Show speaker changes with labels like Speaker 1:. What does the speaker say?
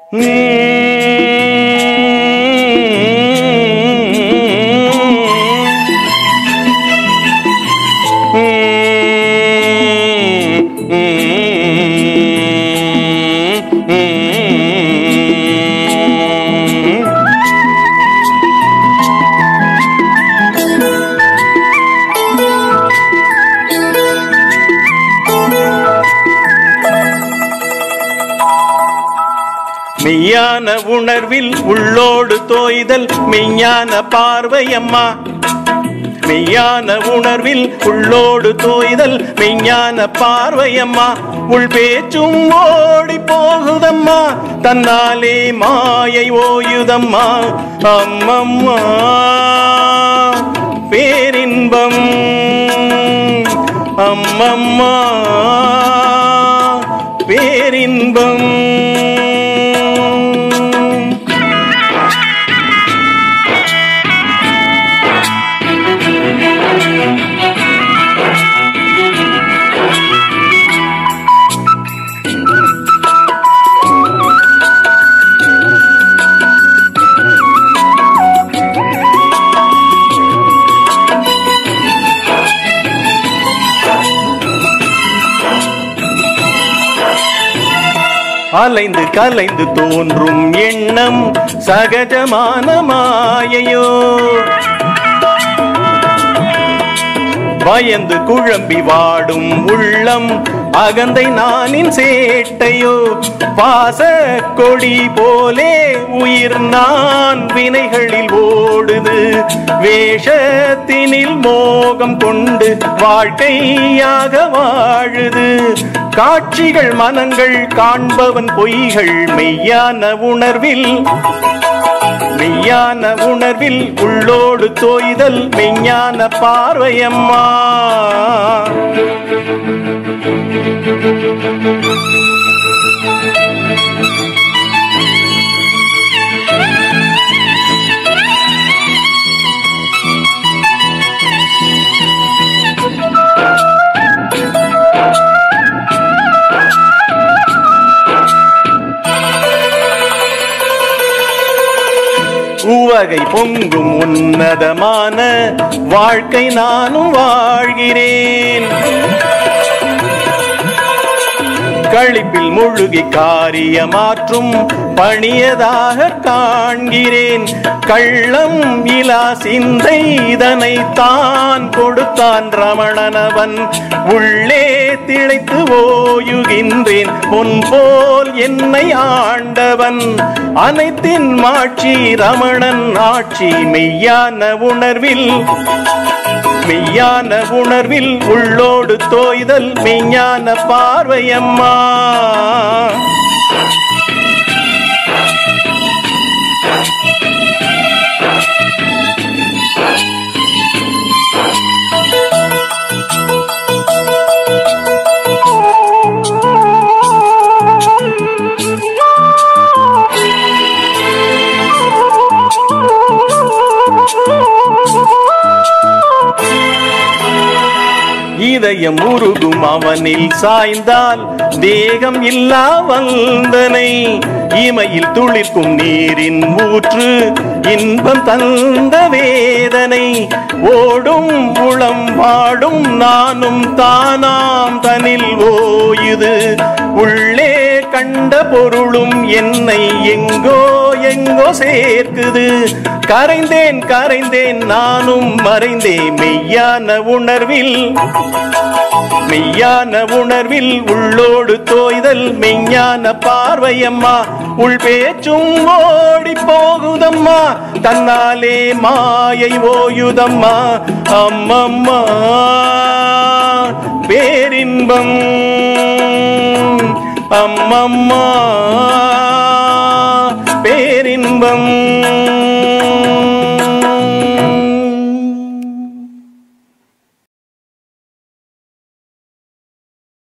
Speaker 1: மெய்யான உணர்வில் உள்ளோடு தோய்தல் மெய்ஞான பார்வையம்மா மெய்யான உணர்வில் உள்ளோடு தோய்தல் மெய்ஞான பார்வையம்மா உள் பேச்சும் ஓடி போகுதம்மா தன்னாலே மாயை ஓயுதம்மா அம்மம்மா பேரின்பம் அம்மம்மா பேரின்பம் அலைந்து கலைந்து தோன்றும் எண்ணம் சகஜமான மாயையோ பயந்து குழம்பி வாடும் உள்ளம் அகந்தை நானின் சேட்டையோ பாச கொடி போலே உயிர் நான் வினைகளில் ஓடுது வேஷத்தினில் மோகம் கொண்டு வாழ்க்கையாக வாழுது காட்சிகள் மனங்கள் காண்பவன் பொய்கள் மெய்யான உணர்வில் மெய்யான உணர்வில் உள்ளோடு தோய்தல் மெய்ஞான பார்வையம்மா உவகை பொங்கும் உன்னதமான வாழ்க்கை நானும் வாழ்கிறேன் களிப்பில் முழுகி காரியமாற்றும் பணியதாக காண்கிறேன் கள்ளம் இலா சிந்தை இதனை தான் கொடுத்தான் ரமணனவன் உள்ளே திளைத்து ஓயுகின்றேன் பொன் போல் என்னை ஆண்டவன் அனைத்தின் மாட்சி ரமணன் ஆட்சி மெய்யான உணர்வில் மெய்யான உணர்வில் உள்ளோடு தோய்தல் மெய்ஞான பார்வையம்மா இதயம் உருகும் அவனில் சாய்ந்தால் தேகம் இல்லா வந்தனை இமையில் துளிர்க்கும் நீரின் ஊற்று இன்பம் தந்த வேதனை ஓடும் உளம் வாடும் நானும் தானாம் தனில் ஓயுது உள்ளே கண்ட பொருளும் என்னை எங்கோ எங்கோ சேர்க்குது கரைந்தேன் கரைந்தேன் நானும் மறைந்தேன் மெய்யான உணர்வில் மெய்யான உணர்வில் உள்ளோடு தோய்தல் மெய்ஞான பார்வையம்மா உள் பேச்சும் ஓடி போகுதம்மா தன்னாலே மாயை ஓயுதம்மா அம்மம்மா பேரின்பம் அம்மம்மா பேரின்பம்